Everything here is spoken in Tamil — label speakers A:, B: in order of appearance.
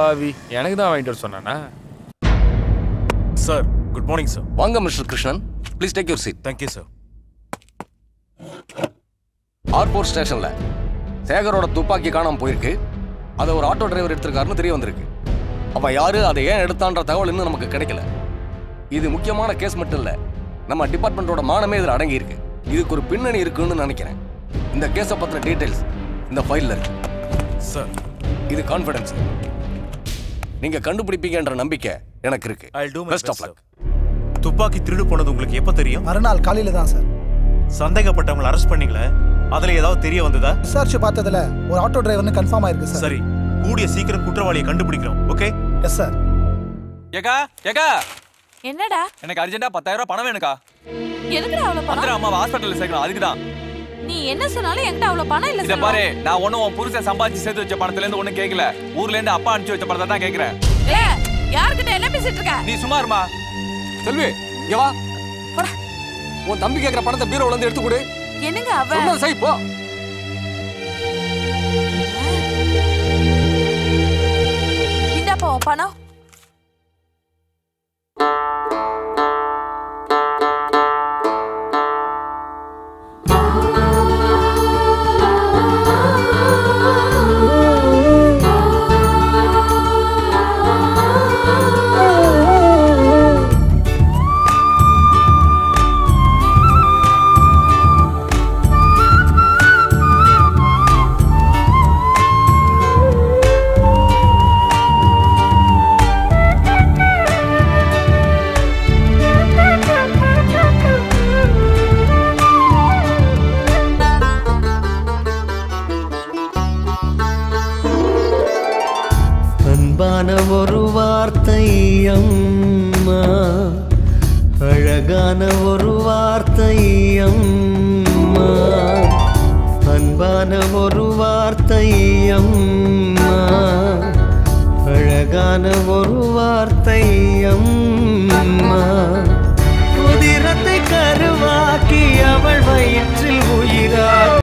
A: பாவி எனக்கு தான் வாங்கிட்டு வர சொன்னானா
B: சார் குட் மார்னிங் சார்
C: வாங்க mister Krishnan please take your seat
B: thank you sir
C: airport ஸ்டேஷன்ல சேகரோட துப்பாக்கி காணாம போயிருக்கு அதை ஒரு ஆட்டோ டிரைவர் எடுத்திருக்காருன்னு தெரிய வந்திருக்கு அவன் யாரு அதை ஏன் எடுத்தான்ற தகவல் இன்னும் நமக்கு கிடைக்கல இது முக்கியமான கேஸ் மட்டும் இல்ல நம்ம டிபார்ட்மெண்ட்டோட மானமே இதில் அடங்கி இருக்கு இதுக்கு ஒரு பின்னணி இருக்குன்னு நினைக்கிறேன் இந்த கேஸை பத்தின டீடைல்ஸ் இந்த ஃபைல்ல இருக்கு
B: சார்
C: இது கான்ஃபிடன்ஸ் நீங்க கண்டுபிடிப்பீங்கன்ற நம்பிக்கை எனக்கு இருக்கு
B: I'll do my
C: best of
B: best,
C: luck
B: துப்பாக்கி திருடு போனது உங்களுக்கு எப்போ தெரியும்
D: மறுநாள் காலையில தான் சார்
B: சந்தேகப்பட்டவங்களை அரெஸ்ட் பண்ணீங்களே அதுல ஏதாவது தெரிய வந்ததா
D: விசாரிச்சு பார்த்ததுல ஒரு ஆட்டோ டிரைவர்னு கன்ஃபார்ம் ஆயிருக்கு சார்
B: சரி கூடிய சீக்கிரம் குற்றவாளியை கண்டுபிடிக்கிறோம் ஓகே
D: எஸ் சார்
E: ஏக்கா ஏக்கா
F: என்னடா
E: எனக்கு அர்ஜென்ட்டா பத்தாயிரம் ரூபாய் பணம் வேணுக்கா
F: எதுக்குடா அவ்வளவு பணம்
E: வந்துடும் அம்மா ஹாஸ்பிட்டல்ல சேர்க்கணும் அதுக்கு தான்
F: நீ என்ன சொன்னாலும் என்கிட்ட அவ்வளவு பணம் இல்ல
E: இத
F: செல்வம்.
E: பாரு நான் ஒண்ணும் உன் புருஷன் சம்பாதிச்சு சேர்த்து வச்ச பணத்துல இருந்து ஒண்ணும் கேட்கல ஊர்ல இருந்து அப்பா அனுப்பிச்சு வச்ச பணத்தை தான் கேக்குறேன்
F: ஏய், யார்கிட்ட என்ன பேசிட்டு இருக்க
E: நீ சும்மா இருமா
C: செல்வி இங்க வா போடா. உன் தம்பி கேட்குற பணத்தை பீரோல இருந்து எடுத்து கொடு
F: என்னங்க அவ
C: சொன்னது செய் போ
F: இந்தாப்பா உன் பணம்
G: அன்பான ஒரு வார்த்தை அம்மா அழகான ஒரு வார்த்தை அம்மா அன்பான ஒரு வார்த்தை அம்மா அழகான ஒரு வார்த்தை அம்மா உதிரத்தை கரு